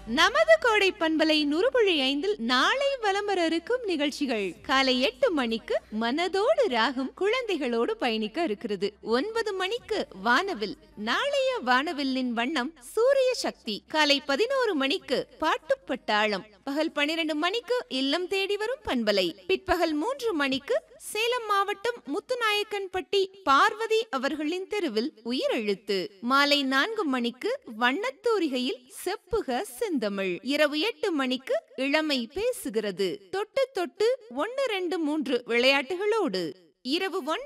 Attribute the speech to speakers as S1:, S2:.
S1: நமது கோடை பண்பலை நுறுபுழி ஐந்தில் நாளை வலம் வர இருக்கும் நிகழ்ச்சிகள் காலை எட்டு மணிக்கு மனதோடு ராகும் குழந்தைகளோடு பயணிக்க இருக்கிறது ஒன்பது மணிக்கு வானவில் நாளைய வானவில்லின் வண்ணம் சூரிய சக்தி காலை பதினோரு மணிக்கு பாட்டுப்பட்டாளம் பகல் பனிரெண்டு மணிக்கு இல்லம் தேடி வரும் பண்பலை பிற்பகல் மூன்று மணிக்கு சேலம் மாவட்டம் முத்துநாயக்கன்பட்டி பார்வதி அவர்களின் தெருவில் உயிரெழுத்து மாலை நான்கு மணிக்கு வண்ணத்தூரிகையில் செப்புக செந்தமிழ் இரவு எட்டு மணிக்கு இளமை பேசுகிறது தொட்டு தொட்டு ஒன்னு ரெண்டு மூன்று விளையாட்டுகளோடு இரவு ஒன்